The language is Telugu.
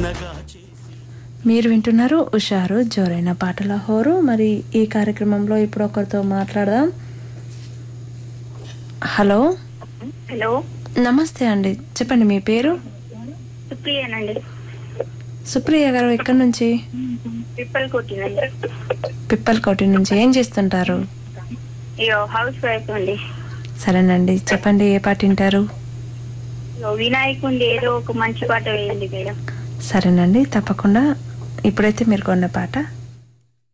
దీవెనగా చేసి మీరు వింటున్నారు ఉషారు జోరైన పాటల హోరు మరి ఈ కార్యక్రమంలో ఇప్పుడు ఒకరితో మాట్లాడదాం హలో హలో నమస్తే అండి చెప్పండి మీ పేరు సుప్రియనండి సుప్రియ గారు ఎక్కడి నుంచి పిప్పల్ కొట్టినండి పిప్పలకోటి నుంచి ఏం చేస్తుంటారు ఇగో హౌస్ వైఫ్ అండి సరేనండి చెప్పండి ఏ పాట వింటారు ఇగో వినాయకుండి ఏదో ఒక మంచి పాట వేయండి మేడం సరేనండి తప్పకుండా ఇప్పుడైతే మీరు కొన్న పాట